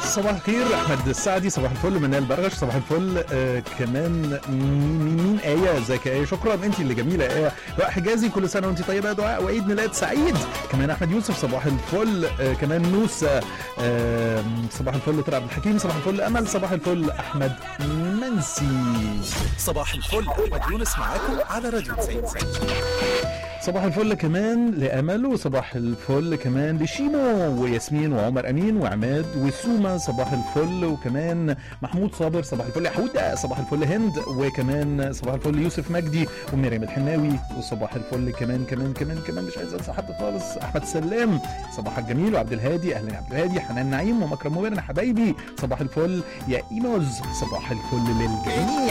صباح الخير احمد السعدي صباح الفل منال برغش صباح الفل آه كمان مين مين ايه ازيك يا ايه شكرا انت اللي جميله يا ايه دعاء حجازي كل سنه وانت طيبه يا دعاء وعيد ميلاد سعيد كمان احمد يوسف صباح الفل آه كمان نوسه آه صباح الفل ترى عبد الحكيم صباح الفل امل صباح الفل احمد منسي صباح الفل احمد يونس معاكم على راديو 90 صباح الفل كمان لأمل وصباح الفل كمان لشيمو وياسمين وعمر أمين وعماد وسوما صباح الفل وكمان محمود صابر صباح الفل يا حودة صباح الفل هند وكمان صباح الفل يوسف مجدي ومريم الحناوي وصباح الفل كمان كمان كمان كمان مش عايز انسى حد خالص احمد سلام صباح الجميل وعبد الهادي اهلا يا عبد الهادي حنان نعيم ومكرم مبارك حبايبي صباح الفل يا ايموز صباح الفل للجميع